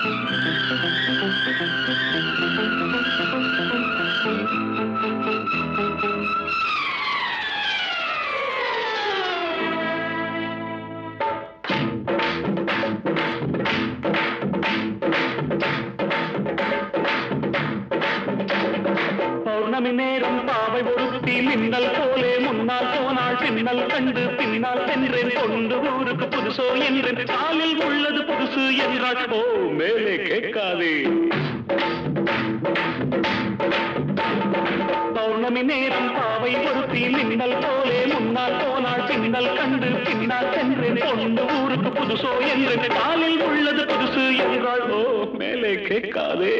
பௌர்ணமி நேரம் பாவை ஒருத்தி மின்னல் போலே முன்னால் போனாள் பின்னல் கண்டு பின்னால் சென்றேன் கொண்டு ஊருக்கு புதுசோ என்றேன் காலில் உள்ளது புதுசு என்றாள் ஓ மேலே கேட்காதே பௌர்ணமி நேரம் பாவை ஒருத்தி மின்னல் போலே முன்னால் போனாள் பின்னல் கண்டு பின்னால் சென்றேன் கொண்டு ஊருக்கு புதுசோ என்றேன் காலில் உள்ளது புதுசு என்றாள் ஓ மேலே கேட்காதே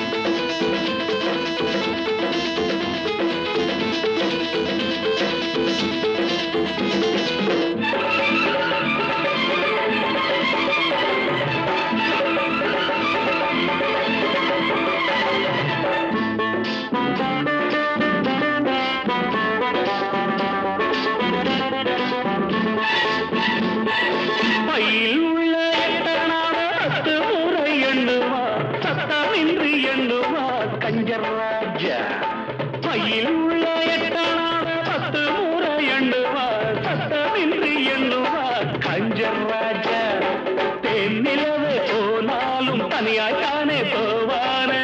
பையில் உள்ள எட்டனான பத்து முறை எண்ணுவார் சத்தமின்றி எண்ணுவார் கஞ்சர் ராஜா பையில் உள்ள எட்டனான பத்து முறை எண்ணுவார் சத்தமின்றி எண்ணுவார் கஞ்சர் ராஜா தென்னிலவு போனாலும் தனியாய்த்தானே போவானே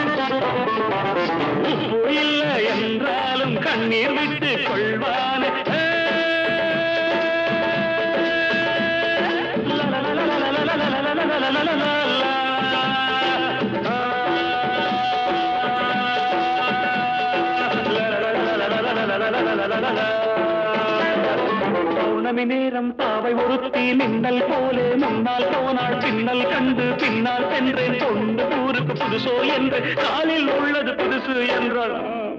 உப்பு இல்லை என்றாலும் கண்ணீர் விட்டு கொள்வானே பௌர்ணமி நேரம் பாவை ஒருத்தி மின்னல் போலே முன்னால் போனாள் பின்னல் கண்டு பின்னால் சென்றேன் கொண்டு ஊருக்கு புதுசோ என்று காலில் உள்ளது புதுசு என்றாள்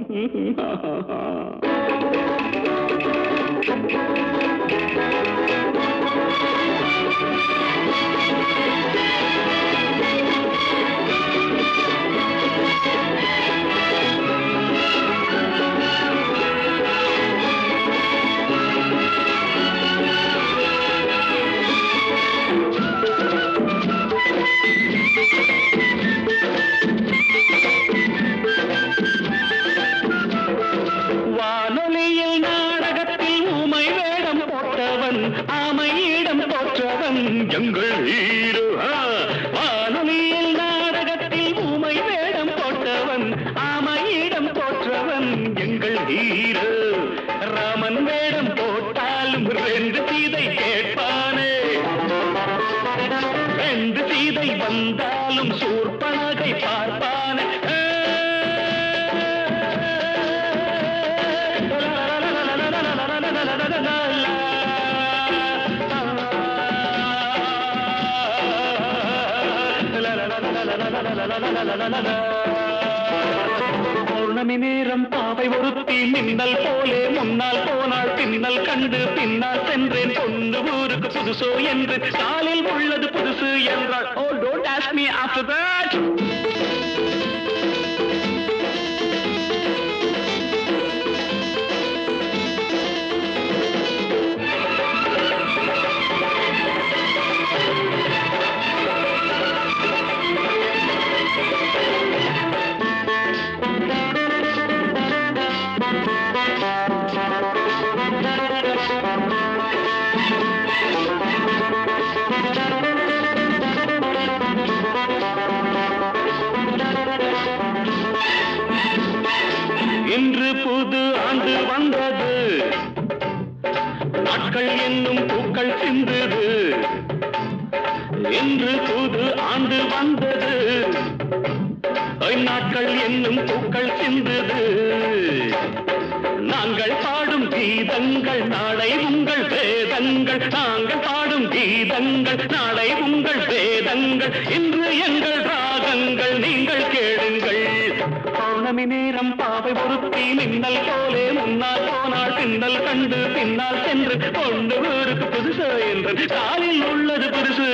வானொலியில் நாடகத்தில் ஊமை வேடம் போட்டவன் ஆமையிடம் தோற்றவன் எங்கள் ஹீரோ ஆ. வானொலியில் நாடகத்தில் ஊமை வேடம் போட்டவன் ஆமையிடம் தோற்றவன் எங்கள் ஹீரோ ராமன் வேடம் போட்டாலும் ரெண்டு சீதை கேட்பானே ரெண்டு சீதை வந்தாலும் சூர்பனகை பார்ப்பானே பௌர்ணமி நேரம் பாவை ஒருத்தி மின்னல் போலே முன்னால் போனாள் பின்னல் கண்டு பின்னால் சென்றேன் பொண்ணு ஊருக்கு புதுசோ என்று காலில் உள்ளது புதுசு என்றாள் oh don't ask me after that இன்று புது ஆண்டு வந்தது நாட்கள் என்னும் பூக்கள் சிந்துது இன்று புது ஆண்டு வந்தது ஐ, நாட்கள் என்னும் பூக்கள் சிந்துது நாங்கள் பாடும் கீதங்கள் நாளை உங்கள் வேதங்கள் நாங்கள் பாடும் கீதங்கள் நாளை உங்கள் வேதங்கள் இன்று எங்கள் ராகங்கள் நீங்கள் கேளுங்கள் பௌர்ணமி நேரம் பாவை பொருத்தி மின்னல் போலே முன்னால் போனாள் பின்னல் கண்டு பின்னால் சென்று கொண்டு ஊருக்கு புதுசு என்று காலில் உள்ளது புதுசு